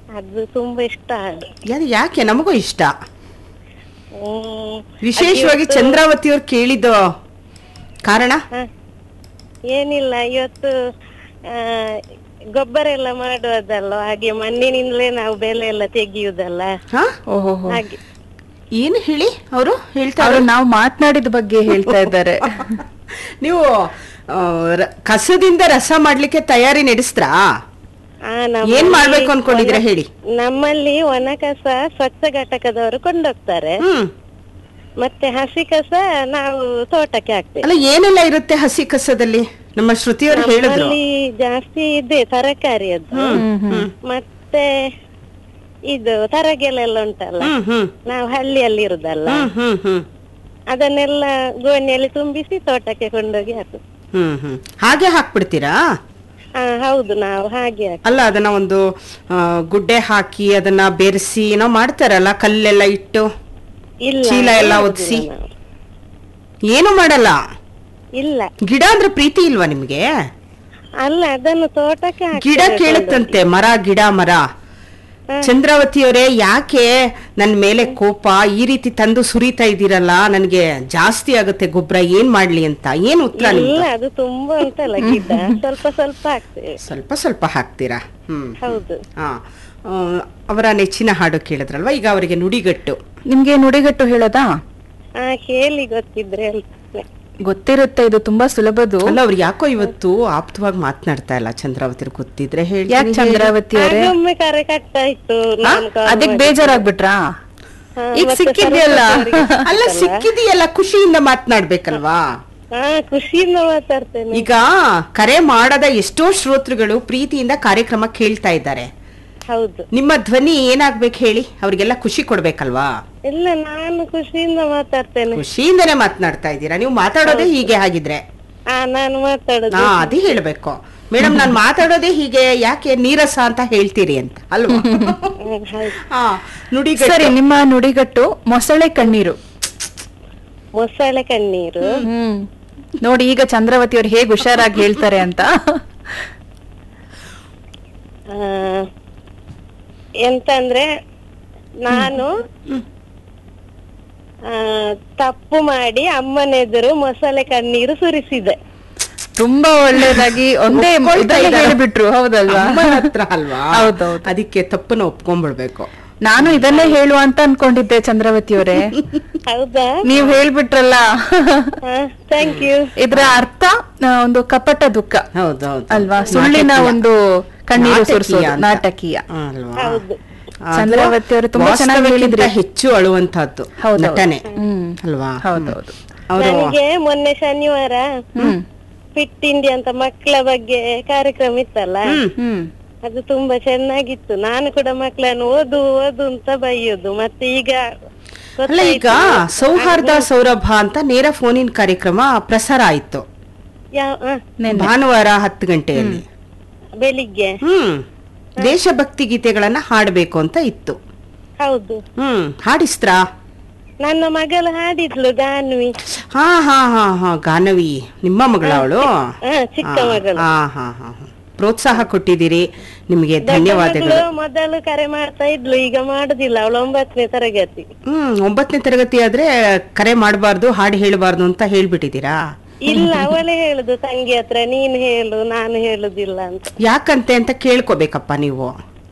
ಅದು ತುಂಬಾ ಇಷ್ಟ ಹಾಡು ಯಾರು ಯಾಕೆ ನಮಗೂ ಇಷ್ಟ ಹ್ಮ್. ವಿಶೇಷವಾಗಿ ಅದ್ ಇವತ್ತು- ಚಂದ್ರಾವತಿಯವ್ರು ಕೇಳಿದ್ದು ಕಾರಣ ಹ. ಏನಿಲ್ಲ ಇವತ್ತು ಆ, ಗೊಬ್ಬರ ಎಲ್ಲ ಮಾಡುವುದಲ್ಲ ಹಾಗೆ ಮಣ್ಣಿನಿಂದಲೇ ನಾವು ಬೆಲೆ ಎಲ್ಲ ತೆಗೆಯುವುದಲ್ಲ ಹಾ ಓಹೋ ಹಾಗೆ ಏನು ಹೇಳಿ ಅವರು ಹೇಳ್ತಾ ಅವರು ನಾವು ಮಾತನಾಡಿದ ಬಗ್ಗೆ ಹೇಳ್ತಾ ಇದ್ದಾರೆ ನೀವು ಆ, ರ- ಕಸದಿಂದ ರಸ ಮಾಡ್ಲಿಕ್ಕೆ ತಯಾರಿ ನಡೆಸ್ತ್ರಾ ಆ, ನಮ್ಮಲ್ಲಿ ಏನ್ ಮಾಡ್ಬೇಕು ಅನ್ಕೊಂಡಿದ್ದೀರಾ ಒಣ- ಹೇಳಿ ನಮ್ಮಲ್ಲಿ ಒಣ ಕಸ ಸ್ವಚ್ಛ ಘಟಕದವರು ಕೊಂಡೋಗ್ತಾರೆ ಹ್ಮ್ ಮತ್ತೆ ಹಸಿ ಕಸ ನಾವು ತೋಟಕ್ಕೆ ಹಾಕ್ತೇವೆ ಅಲ್ಲ ಏನೆಲ್ಲ ಇರುತ್ತೆ ಹಸಿ ಕಸದಲ್ಲಿ ನಮ್ಮ ಶ್ರುತಿಯವರು ಹೇಳಿದ್ರು ನಮ್ಮಲ್ಲಿ ಜಾಸ್ತಿ ಇದೆ ತರಕಾರಿ ಅದು ಹ್ಮ್ ಹ್ಮ್ ಮತ್ತೆ ಇದು ತರಗೆಲೆಲ್ಲ ಉಂಟಲ್ಲ ಹ್ಮ್ ಹ್ಮ್ ನಾವು ಹಳ್ಳಿಯಲ್ಲಿ ಇರುದಲ್ಲ ಹ್ಮ್ ಹ್ಮ್ ಹ್ಮ್ ಅದನ್ನೆಲ್ಲ ಗೋಣಿಯಲ್ಲಿ ತುಂಬಿಸಿ ತೋಟಕ್ಕೆ ಕೊಂಡೋಗಿ ಹಾಕುದು ಹ್ಮ್ ಹ್ಮ್ ಹಾಗೆ ಹಾಕ್ಬಿಡ್ತೀರಾ ಹಾ ಹೌದು ನಾವು ಹಾಗೆ ಹಾಕುದು. ಅಲ್ಲ ಅದನ್ನ ಒಂದು ಆ, ಗುಡ್ಡೆ ಹಾಕಿ ಅದನ್ನ ಬೆರೆಸಿ ಏನೋ ಮಾಡ್ತಾರಲ್ಲ ಕಲ್ಲೆಲ್ಲ ಇಟ್ಟು ಇಲ್ಲ ಚೀಲ ಎಲ್ಲ ಮಾಡುದಿಲ್ಲ ಒದ್ಸಿ? ನಾವು. ಏನು ಮಾಡಲ್ಲ ಇಲ್ಲ ಗಿಡ ಅಂದ್ರೆ ಪ್ರೀತಿ ಇಲ್ವಾ ನಿಮ್ಗೆ ಅಲ್ಲ ಅದನ್ನು ತೋಟಕ್ಕೆ ಹಾಕ್ತೇವೆ ಗಿಡ ಕೊಂಡೋಗಿ. ಕೇಳುತ್ತಂತೆ ಮರ ಗಿಡ ಮರ ಚಂದ್ರಾವತಿಯವರೇ ಯಾಕೆ ನನ್ ಮೇಲೆ ಕೋಪ ಈ ರೀತಿ ತಂದು ಸುರಿತಾ ಇದ್ದೀರಲ್ಲ ನನ್ಗೆ ಜಾಸ್ತಿ ಆಗುತ್ತೆ ಗೊಬ್ಬರ ಏನ್ ಮಾಡ್ಲಿ ಅಂತ ಏನ್ ಉತ್ತರ ಇಲ್ಲ ನಿಮ್ದು ಅದು ತುಂಬಾ ಉಂಟಲ್ಲ ಗಿಡ ಸ್ವಲ್ಪ ಸ್ವಲ್ಪ ಹಾಕ್ತೇವೆ ಸ್ವಲ್ಪ ಸ್ವಲ್ಪ ಹಾಕ್ತೀರಾ ಹ್ಮ್ ಹೌದು ಹಾ ಆ, ಅವರ ನೆಚ್ಚಿನ ಹಾಡು ಕೇಳಿದ್ರಲ್ವಾ ಈಗ ಅವರಿಗೆ ನುಡಿಗಟ್ಟು ನಿಮ್ಗೆ ನುಡಿಗಟ್ಟು ಹೇಳೋದಾ ಹಾ ಕೇಳಿ ಗೊತ್ತಿದ್ರೆ ಹೇಳ್ತೇನೆ ಗೊತ್ತಿರುತ್ತೆ ಇದು ತುಂಬಾ ಸುಲಭದು ಅಲ್ಲ ಅವ್ರು ಯಾಕೋ ಇವತ್ತು ಆಪ್ತವಾಗಿ ಮಾತನಾಡ್ತಾ ಇಲ್ಲ ಚಂದ್ರಾವತಿ ಗೊತ್ತಿದ್ರೆ ಹೇಳಿ ಯಾಕೆ ಚಂದ್ರಾವತಿ ಅವರೇ ಆಗೊಮ್ಮೆ ಕರೆ ಕಟ್ಟಾಯ್ತು ನಾನು call ಅದಕ್ ಮಾಡಿ. ಬೇಜಾರಾಗ್ಬಿಟ್ರಾ ಹಾ, ಈಗ ಮತ್ತೆ ಸಿಕ್ಕಿದ್ಯಲ್ಲ. ಸರಸ್ವತಿ ಅವರಿಗೆ ಅಲ್ಲ ಸಿಕ್ತಲ್ಲ? ಸಿಕ್ಕಿದೆಯಲ್ಲ ಖುಷಿಯಿಂದ ಮಾತನಾಡ್ಬೇಕಲ್ವಾ ಹಾ ಖುಷಿಯಿಂದ ಮಾತಾಡ್ತೇನೆ ಈಗ ಕರೆ ಮಾಡದ ಎಷ್ಟೋ ಶ್ರೋತೃಗಳು ಪ್ರೀತಿಯಿಂದ ಕಾರ್ಯಕ್ರಮ ಕೇಳ್ತಾ ಇದ್ದಾರೆ ಹೌದು ನಿಮ್ಮ ಧ್ವನಿ ಏನಾಗ್ಬೇಕು ಹೇಳಿ ಅವ್ರಿಗೆಲ್ಲ ಖುಷಿ ಕೊಡ್ಬೇಕಲ್ವಾ ಇಲ್ಲ ನಾನು ಖುಷಿಯಿಂದ ಮಾತಾಡ್ತೇನೆ ಖುಷಿಯಿಂದನೇ ಮಾತನಾಡ್ತಾ ಇದ್ದೀರಾ ನೀವು ಮಾತಾಡೋದೇ ಹೀಗೆ ಹಾಗಿದ್ರೆ ಹಾ ನಾನು ಮಾತಾಡುದು ಹಾ ಅದೇ ಹೇಳ್ಬೇಕು ಮೇಡಮ್ ನಾನ್ ಮಾತಾಡೋದೇ ಹೀಗೆ ಯಾಕೆ ನೀರಸ ಅಂತ ಹೇಳ್ತೀರಿ ಅಂತ ಅಲ್ವಾ ಹ್ಮ್, ಹೌದು ಹಾ ನುಡಿ ಸರಿ ನಿಮ್ಮ ನುಡಿಗಟ್ಟು ಮೊಸಳೆ ಕಣ್ಣೀರು ಮೊಸಳೆ ಕಣ್ಣೀರು ಹ್ಮ್ ನೋಡಿ ಈಗ ಚಂದ್ರಾವತಿ ಅವ್ರು ಹೇಗೆ ಹುಷಾರಾಗಿ ಹೇಳ್ತಾರೆ ಅಂತ ಆ, ಎಂತಂದ್ರೆ ನಾನು ಆ, ತಪ್ಪು ಮಾಡಿ ಅಮ್ಮನೆದುರು ಮೊಸಳೆ ಕಣ್ಣೀರು ಸುರಿಸಿದೆ ತುಂಬಾ ಒಳ್ಳೇದಾಗಿ ಒಂದೇ ಒಪ್ಕೊಳ್ತಾ ಇದನ್ನೇ ಇದ್ದಾರೆ. ಹೇಳಿಬಿಟ್ರು ಹೌದಲ್ವಾ ಅಮ್ಮನ ಹತ್ರ ಅಲ್ವಾ ಹೌದೌದು. ಅದಕ್ಕೆ ತಪ್ಪನ್ನ ಒಪ್ಕೊಂಡ್ಬಿಡ್ಬೇಕು ನಾನು ಇದನ್ನೇ ಹೇಳುವ ಅಂತ ಅನ್ಕೊಂಡಿದ್ದೆ ಚಂದ್ರಾವತಿ ಅವರೇ ಹೌದಾ ನೀವ್ ಹೇಳ್ಬಿಟ್ರಲ್ಲ ಥ್ಯಾಂಕ್ ಯು ಇದ್ರ ಅರ್ಥ ಆ, ಒಂದು ಕಪಟ ದುಃಖ ಹೌದೌದು ಅಲ್ವಾ ಸುಳ್ಳಿನ ಒಂದು ಕಣ್ಣೀರು ನಾಟಕೀಯ ಸುರಿಸೋದು ಅಂತ. ನಾಟಕೀಯ ಅಲ್ವಾ ಹೌದು ಅದು ಚಂದ್ರಾವತಿ ಅವರು ತುಂಬಾ ಚೆನ್ನಾಗಿ ವಾಸ್ತವಕ್ಕಿಂತ ಹೇಳಿದ್ರಿ. ಹೆಚ್ಚು ಅಳುವಂತಹದ್ದು ಹೌದೌದು. ನಟನೆ ಹ್ಮ್. ಅಲ್ವಾ ಹೌದೌದು ಅವರು ನನಗೆ ಮೊನ್ನೆ ಶನಿವಾರ ಹ್ಮ್ ಫಿಟ್ ಇಂಡಿಯಾ ಅಂತ ಮಕ್ಕಳ ಬಗ್ಗೆ ಕಾರ್ಯಕ್ರಮ ಇತ್ತಲ್ಲ ಹ್ಮ್ ಅದು ತುಂಬಾ ಚೆನ್ನಾಗಿತ್ತು ನಾನು ಕೂಡ ಮಕ್ಕಳನ್ನು ಓದು ಓದು ಅಂತ ಬೈಯೋದು ಮತ್ತೆ ಈಗ ಅಲ್ಲ ಈಗ ಗೊತ್ತಾಯ್ತು. ಸೌಹಾರ್ದ ಸೌರಭ ಅಂತ ನೇರ ಫೋನಿನ್ ಕಾರ್ಯಕ್ರಮ ಪ್ರಸಾರ ಆಯ್ತು ಯಾವ- ಹ, ನೆನ್ನೆ. ಭಾನುವಾರ ಹತ್ತು ಗಂಟೆಯಲ್ಲಿ ಬೆಳಿಗ್ಗೆ ಹ್ಮ್ ದೇಶಭಕ್ತಿ ಗೀತೆಗಳನ್ನ ಹಾಡ್ಬೇಕು ಅಂತ ಇತ್ತು ಹೌದು ಹ್ಮ್ ಹಾಡಿಸ್ತ್ರಾ ನನ್ನ ಮಗಳು ಹಾಡಿದ್ಲು ಗಾನ್ವಿ ಹಾ ಹಾ ಹಾ ಹಾ ಗಾನವಿ ನಿಮ್ಮ ಮಗಳವಳು ಹ ಚಿಕ್ಕ ಮಗಳು ಹಾ ಹಾ ಹಾ ಹಾ. ಪ್ರೋತ್ಸಾಹ ಕೊಟ್ಟಿದ್ದೀರಿ ನಿಮಗೆ ದೊಡ್ಡ ಧನ್ಯವಾದಗಳು ಮಗಳು ಮೊದಲು ಕರೆ ಮಾಡ್ತಾ ಇದ್ಲು ಈಗ ಮಾಡುದಿಲ್ಲ ಅವಳು ಒಂಬತ್ತನೇ ತರಗತಿ ಹ್ಮ್ ಒಂಬತ್ತನೇ ತರಗತಿ ಆದ್ರೆ ಕರೆ ಮಾಡಬಾರ್ದು ಹಾಡು ಹೇಳಬಾರ್ದು ಅಂತ ಹೇಳ್ಬಿಟ್ಟಿದ್ದೀರಾ ಇಲ್ಲ ಅವಳೇ ಹೇಳುದು ತಂಗಿ ಹತ್ರ ನೀನ್ ಹೇಳು ನಾನು ಹೇಳುದಿಲ್ಲ ಅಂತ ಯಾಕಂತೆ ಅಂತ ಕೇಳ್ಕೋಬೇಕಪ್ಪ ನೀವು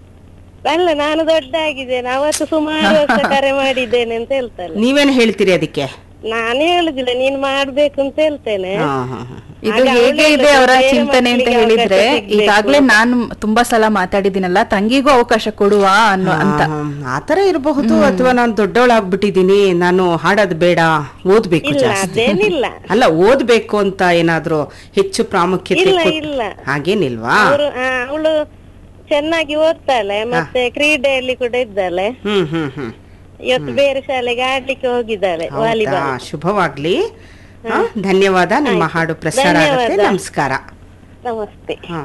ಅಲ್ಲ ನಾನು ದೊಡ್ಡ ಆಗಿದ್ದೇನೆ ಅವತ್ತು ಸುಮಾರು ವರ್ಷ ಕರೆ ಮಾಡಿದ್ದೇನೆ ಅಂತ ಹೇಳ್ತಾಳೆ ನೀವೇನ್ ಹೇಳ್ತೀರಿ ಅದಕ್ಕೆ ನಾನು ಹೇಳುದಿಲ್ಲ ನೀನ್ ಮಾಡ್ಬೇಕು ಅಂತ ಹೇಳ್ತೇನೆ ಹಾ ಹಾ ಹಾ ಇದು ಆಗ ಹೇಗೆ ಅವಳೇ ಇದೆ ಅವರ ಬೇರೆ ಚಿಂತನೆ ಅಂತ ಮಕ್ಳಿಗೆ ಹೇಳಿದ್ರೆ ಅವಕಾಶ ಸಿಗ್ಬೇಕು. ಈಗಾಗ್ಲೇ ನಾನು ತುಂಬಾ ಸಲ ಮಾತಾಡಿದ್ದೀನಲ್ಲ ತಂಗಿಗೂ ಅವಕಾಶ ಕೊಡುವ ಅನ್ನೋ ಅಂತ ಆ, ಆತರ ಇರಬಹುದು ಅಥವಾ ನಾನು ದೊಡ್ಡವಳಾಗ್ಬಿಟ್ಟಿದೀನಿ ನಾನು ಹಾಡೋದ್ ಬೇಡ ಓದ್ಬೇಕು ಇಲ್ಲ ಜಾಸ್ತಿ ಅದೇನಿಲ್ಲ ಅಲ್ಲ ಓದ್ಬೇಕು ಅಂತ ಏನಾದ್ರೂ ಹೆಚ್ಚು ಪ್ರಾಮುಖ್ಯತೆ ಇಲ್ಲ, ಕೊಟ್- ಇಲ್ಲ. ಹಾಗೇನಿಲ್ವಾ ಅವರು ಅವಳು ಚೆನ್ನಾಗಿ ಓದ್ತಾಳೆ ಮತ್ತೆ ಕ್ರೀಡೆಯಲ್ಲಿ ಕೂಡ ಇದ್ದಾಳೆ ಹ್ಮ್ ಹ್ಮ್ ಹ್ಮ್ ಇವತ್ತು ಬೇರೆ ಶಾಲೆಗೆ ಆಡ್ಲಿಕ್ಕೆ ಹೋಗಿದ್ದಾಳೆ ಹೌದಾ ವಾಲಿಬಾಲ್ ಶುಭವಾಗ್ಲಿ ಹಾ, ಧನ್ಯವಾದ ನಿಮ್ಮ ಹಾಡು ಪ್ರಸಾರ ಆಗುತ್ತೆ ಧನ್ಯವಾದ. ನಮಸ್ಕಾರ ನಮಸ್ತೆ ಹಾ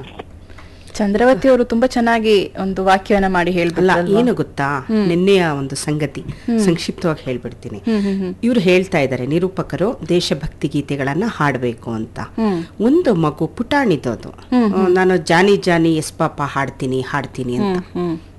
ಚಂದ್ರವತಿ ಅವರು ತುಂಬಾ ಚೆನ್ನಾಗಿ ಒಂದು ವಾಕ್ಯವನ್ನ ಮಾಡಿ ಅಲ್ಲ ಹೇಳ್ಬಿಟ್ರಲ್ವಾ? ಏನು ಗೊತ್ತಾ ನಿನ್ನೆಯ ಒಂದು ಸಂಗತಿ ಸಂಕ್ಷಿಪ್ತವಾಗಿ ಹೇಳ್ಬಿಡ್ತೀನಿ ಹ್ಮ್ ಹ್ಮ್ ಹ್ಮ್ ಇವ್ರು ಹೇಳ್ತಾ ಇದ್ದಾರೆ ನಿರೂಪಕರು ದೇಶಭಕ್ತಿ ಗೀತೆಗಳನ್ನ ಹಾಡಬೇಕು ಅಂತ ಹ್ಮ್ ಒಂದು ಮಗು ಪುಟಾಣಿದು ಅದು ಆ, ನಾನು ಜಾನಿ ಜಾನಿ ಎಸ್ ಪಾಪ ಹಾಡ್ತೀನಿ ಹಾಡ್ತೀನಿ ಅಂತ ಹ್ಮ್ ಹ್ಮ್